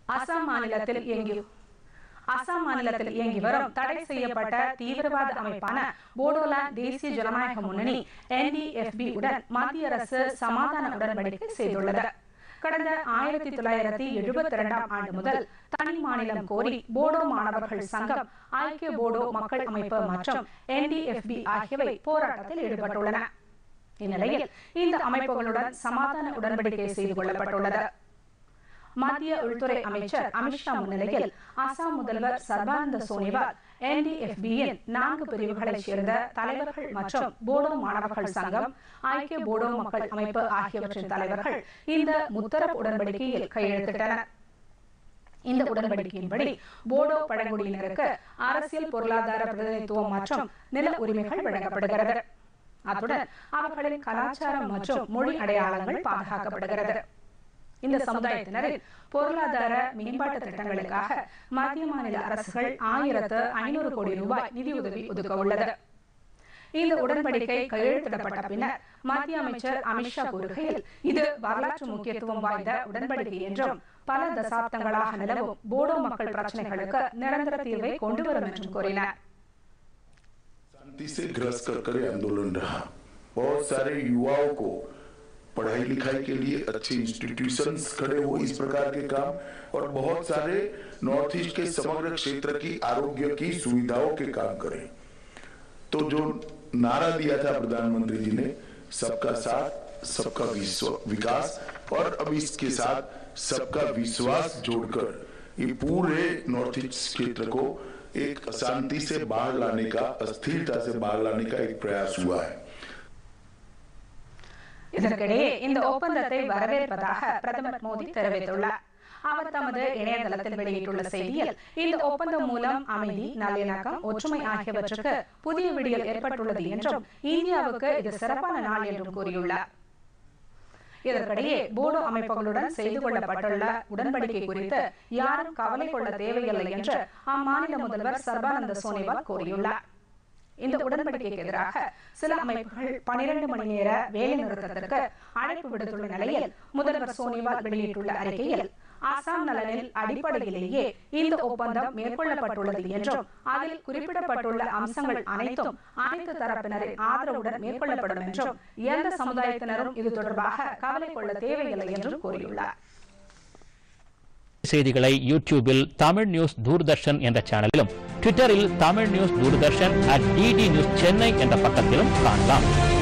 அசாம் மாநிலத்தில் இயங்கி அசாம் மாநிலத்தில் இயங்கி வரும் தடை செய்யப்பட்ட தீவிரவாத அமைப்பான போடோலாந்து தேசிய ஜனநாயக முன்னணி என்டிஎஃப்பி உடன் மத்திய அரசு சமாதான உடன்படிக்கை செய்துள்ளது கடந்த ஆயிரத்தி தொள்ளாயிரத்தி எழுபத்தி இரண்டாம் ஆண்டு முதல் தனி மாநிலம் கோரி போடோ மாணவர்கள் சங்கம் ஐக்கிய போடோ மக்கள் அமைப்பு மற்றும் என்டிஎஃப்பி ஆகியவை போராட்டத்தில் ஈடுபட்டுள்ளன இந்நிலையில் இந்த அமைப்புகளுடன் சமாதான உடன்படிக்கை செய்து கொள்ளப்பட்டுள்ளது மத்திய உள்துறை அமைச்சர் அமித்ஷா முன்னிலையில் அசாம் முதல்வர் சர்பானந்த சோனோவால் என்டிஎஃபியின் நான்கு பிரிவுகளைச் சேர்ந்த தலைவர்கள் மற்றும் போடோ மாணவர்கள் சங்கம் ஐக்கிய போடோ மக்கள் அமைப்பு ஆகியவற்றின் தலைவர்கள் இந்த முத்தரப்பு உடன்படிக்கையில் கையெழுத்திட்டனர் இந்த உடன்படிக்கையின்படி போடோ பழங்குடியினருக்கு அரசியல் பொருளாதார பிரதிநிதித்துவம் மற்றும் நில உரிமைகள் வழங்கப்படுகிறது அத்துடன் அவர்களின் கலாச்சாரம் மற்றும் மொழி அடையாளங்கள் பாதுகாக்கப்படுகிறது இந்த சமுதாயத்தினரின் பொருளாதார மேம்பாட்டு திட்டங்களுக்காக மத்திய மாநில அரசுகள் ஆயிரத்து ஐநூறு கோடி ரூபாய் நிதியுதவி ஒதுக்க உள்ளது இந்த உடன்படிக்கை கையெழுத்திடப்பட்ட பின்னர் மத்திய அமைச்சர் அமித்ஷா கூறுகையில் இது வரலாற்று முக்கியத்துவம் வாய்ந்த உடன்படிக்கை என்றும் பல தசாப்தங்களாக நிலவும் போடோ மக்கள் பிரச்சனைகளுக்கு நிரந்தர தீர்வை கொண்டு வரும் என்றும் கூறினார் शांति से ग्रस्त कर करे आंदोलन रहा बहुत सारे युवाओं को पढ़ाई लिखाई के लिए अच्छे इंस्टीट्यूशंस खड़े हुए इस प्रकार के काम और बहुत सारे नॉर्थ ईस्ट के समग्र क्षेत्र की आरोग्य की सुविधाओं के काम करें तो जो नारा दिया था प्रधानमंत्री जी ने सबका साथ सबका विश्व विकास और अब इसके साथ सबका विश्वास जोड़कर ये पूरे नॉर्थ ईस्ट क्षेत्र को एक शांति से बाहर लाने का अस्थिरता से बाहर लाने का एक प्रयास हुआ है இதற்கிடையே இந்த ஒப்பந்தத்தை வரவேற்பதாக பிரதமர் மோடி தெரிவித்துள்ளார் அவர் தமது இணையதளத்தில் வெளியிட்டுள்ள செய்தியில் இந்த ஒப்பந்தம் மூலம் அமைதி நல்லிணக்கம் ஒற்றுமை ஆகியவற்றுக்கு புதிய விடியல் ஏற்பட்டுள்ளது என்றும் இந்தியாவுக்கு இது சிறப்பான நாள் என்றும் கூறியுள்ளார் இதற்கிடையே போடோ அமைப்புகளுடன் செய்து கொள்ளப்பட்டுள்ள உடன்படிக்கை குறித்து யாரும் கவலை கொள்ள தேவையில்லை என்று அம்மாநில முதல்வர் சர்பானந்த சோனோவால் கூறியுள்ளார் இந்த உடன்படிக்கைக்கு எதிராக சில அமைப்புகள் பனிரெண்டு மணி நேர வேலை நிறுத்தத்திற்கு அழைப்பு விடுத்துள்ள நிலையில் முதல்வர் சோனோவால் வெளியிட்டுள்ள அறிக்கையில் அசாம் நலனில் அடிப்படையிலேயே இந்த ஒப்பந்தம் மேற்கொள்ளப்பட்டுள்ளது என்றும் அதில் குறிப்பிடப்பட்டுள்ள அம்சங்கள் அனைத்தும் அனைத்து தரப்பினரின் ஆதரவுடன் மேற்கொள்ளப்படும் என்றும் எந்த சமுதாயத்தினரும் இது தொடர்பாக கவலை கொள்ள தேவையில்லை என்றும் கூறியுள்ளார் செய்திகளை யூடியூபில் தமிழ் நியூஸ் தூர்தர்ஷன் என்ற சேனலிலும் ட்விட்டரில் Tamil news Doordarshan at DD news Chennai என்ற பக்கத்திலும் காணலாம்